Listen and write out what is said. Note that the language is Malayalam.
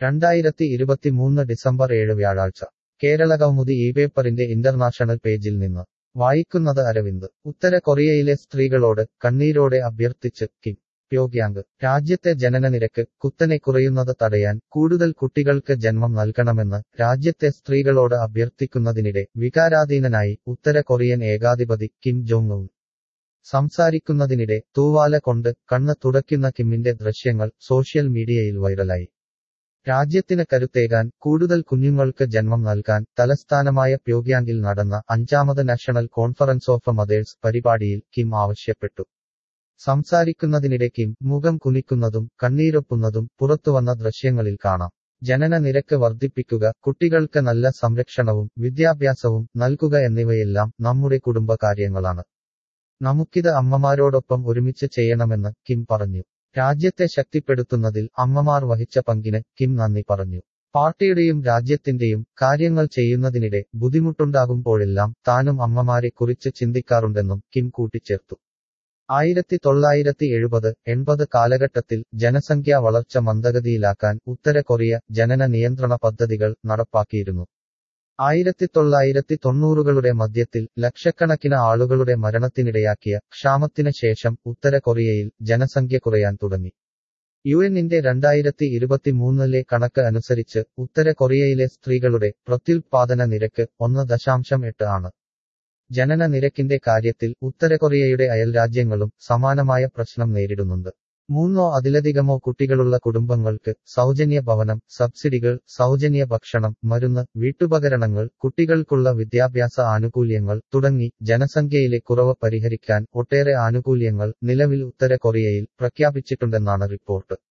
രണ്ടായിരത്തി ഇരുപത്തിമൂന്ന് ഡിസംബർ ഏഴ് വ്യാഴാഴ്ച കേരളകൗമുദി ഈ പേപ്പറിന്റെ ഇന്റർനാഷണൽ പേജിൽ നിന്ന് വായിക്കുന്നത് അരവിന്ദ് ഉത്തര കൊറിയയിലെ സ്ത്രീകളോട് കണ്ണീരോടെ അഭ്യർത്ഥിച്ച് കിം പ്യോഗ്യാങ് രാജ്യത്തെ ജനനനിരക്ക് കുത്തനെ കുറയുന്നത് തടയാൻ കൂടുതൽ കുട്ടികൾക്ക് ജന്മം നൽകണമെന്ന് രാജ്യത്തെ സ്ത്രീകളോട് അഭ്യർത്ഥിക്കുന്നതിനിടെ വികാരാധീനനായി ഉത്തര കൊറിയൻ ഏകാധിപതി കിം ജോങ് ഉൻ സംസാരിക്കുന്നതിനിടെ തൂവാല കൊണ്ട് കണ്ണ് തുടയ്ക്കുന്ന കിമ്മിന്റെ ദൃശ്യങ്ങൾ സോഷ്യൽ മീഡിയയിൽ വൈറലായി രാജ്യത്തിന് കരുത്തേകാൻ കൂടുതൽ കുഞ്ഞുങ്ങൾക്ക് ജന്മം നൽകാൻ തലസ്ഥാനമായ പ്യോഗ്യാങ്ങിൽ നടന്ന അഞ്ചാമത് നാഷണൽ കോൺഫറൻസ് ഓഫ് മദേഴ്സ് പരിപാടിയിൽ കിം ആവശ്യപ്പെട്ടു സംസാരിക്കുന്നതിനിടെ കിം മുഖം കുനിക്കുന്നതും കണ്ണീരൊപ്പുന്നതും പുറത്തുവന്ന ദൃശ്യങ്ങളിൽ കാണാം ജനന നിരക്ക് വർദ്ധിപ്പിക്കുക കുട്ടികൾക്ക് നല്ല സംരക്ഷണവും വിദ്യാഭ്യാസവും നൽകുക എന്നിവയെല്ലാം നമ്മുടെ കുടുംബകാര്യങ്ങളാണ് നമുക്കിത് അമ്മമാരോടൊപ്പം ഒരുമിച്ച് ചെയ്യണമെന്ന് കിം പറഞ്ഞു രാജ്യത്തെ ശക്തിപ്പെടുത്തുന്നതിൽ അമ്മമാർ വഹിച്ച പങ്കിന് കിം നന്ദി പറഞ്ഞു പാർട്ടിയുടെയും രാജ്യത്തിന്റെയും കാര്യങ്ങൾ ചെയ്യുന്നതിനിടെ ബുദ്ധിമുട്ടുണ്ടാകുമ്പോഴെല്ലാം താനും അമ്മമാരെ കുറിച്ച് ചിന്തിക്കാറുണ്ടെന്നും കിം കൂട്ടിച്ചേർത്തു ആയിരത്തി തൊള്ളായിരത്തി എഴുപത് എൺപത് കാലഘട്ടത്തിൽ ജനസംഖ്യാ വളർച്ച മന്ദഗതിയിലാക്കാൻ ഉത്തര കൊറിയ ജനന നിയന്ത്രണ പദ്ധതികൾ നടപ്പാക്കിയിരുന്നു ആയിരത്തി തൊള്ളായിരത്തി തൊണ്ണൂറുകളുടെ മധ്യത്തിൽ ലക്ഷക്കണക്കിന് ആളുകളുടെ മരണത്തിനിടയാക്കിയ ക്ഷാമത്തിന് ശേഷം ഉത്തര കൊറിയയിൽ ജനസംഖ്യ കുറയാൻ തുടങ്ങി യു എന്നിന്റെ രണ്ടായിരത്തി ഇരുപത്തിമൂന്നിലെ കണക്ക് അനുസരിച്ച് ഉത്തര കൊറിയയിലെ സ്ത്രീകളുടെ പ്രത്യുൽപാദന നിരക്ക് ഒന്ന് ദശാംശം എട്ട് ആണ് ജനന നിരക്കിന്റെ കാര്യത്തിൽ ഉത്തര കൊറിയയുടെ അയൽരാജ്യങ്ങളും സമാനമായ പ്രശ്നം നേരിടുന്നുണ്ട് മൂന്നോ അതിലധികമോ കുട്ടികളുള്ള കുടുംബങ്ങൾക്ക് സൗജന്യ ഭവനം സബ്സിഡികൾ സൗജന്യ ഭക്ഷണം മരുന്ന് വീട്ടുപകരണങ്ങൾ കുട്ടികൾക്കുള്ള വിദ്യാഭ്യാസ ആനുകൂല്യങ്ങൾ തുടങ്ങി ജനസംഖ്യയിലെ കുറവ് പരിഹരിക്കാൻ ഒട്ടേറെ ആനുകൂല്യങ്ങൾ നിലവിൽ ഉത്തര കൊറിയയിൽ പ്രഖ്യാപിച്ചിട്ടുണ്ടെന്നാണ് റിപ്പോർട്ട്